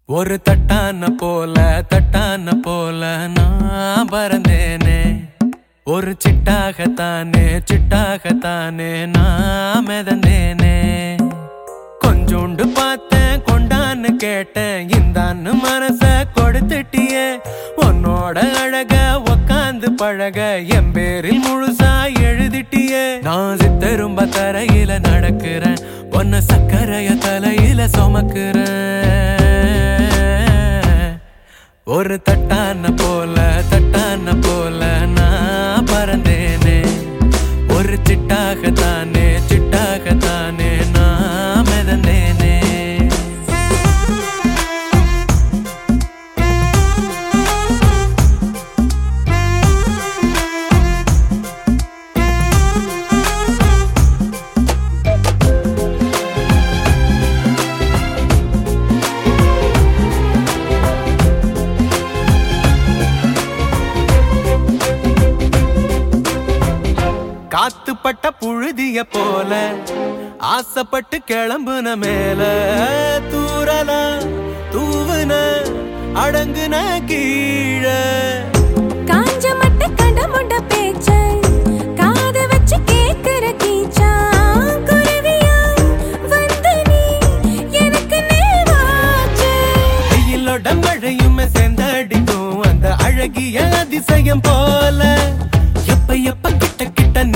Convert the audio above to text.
ஒரு தட்டான போல தட்டான போல நான் பறந்தேனே ஒரு சிட்டாகத்தானே சிட்டாகத்தானே நான் மிதந்தேனே கொஞ்சோண்டு பார்த்தேன் கொண்டான்னு கேட்டேன் இந்தான்னு மனச கொடுத்துட்டியே உன்னோட அழக உக்காந்து பழக என் பேரில் முழுசா எழுதிட்டியே நான் சித்தரும்ப தரையில நடக்கிறேன் பொன்ன சக்கரைய தலையில சுமக்கிறேன் ஒரு தட்டான போல தட்டான போல நான் பறந்தேனே ஒரு சிட்டாகத்தானே சிட்டாகத்தானே நான் மிதந்தேனே காத்துப்பட்ட புழுதிய போல ஆசைப்பட்டு கிளம்புன மேல தூரல தூவுன அடங்குன கீழே காஞ்ச மட்ட கடமுண்ட பேச்ச காத வச்சு கேக்குற கீச்சா குருவியா வந்து நீ எனக்கு நேவாச்சு வெயிலோட மழையுமே சேர்ந்தடிக்கும் அந்த அழகிய அதிசயம் போல எப்ப எப்ப கிட்ட கிட்ட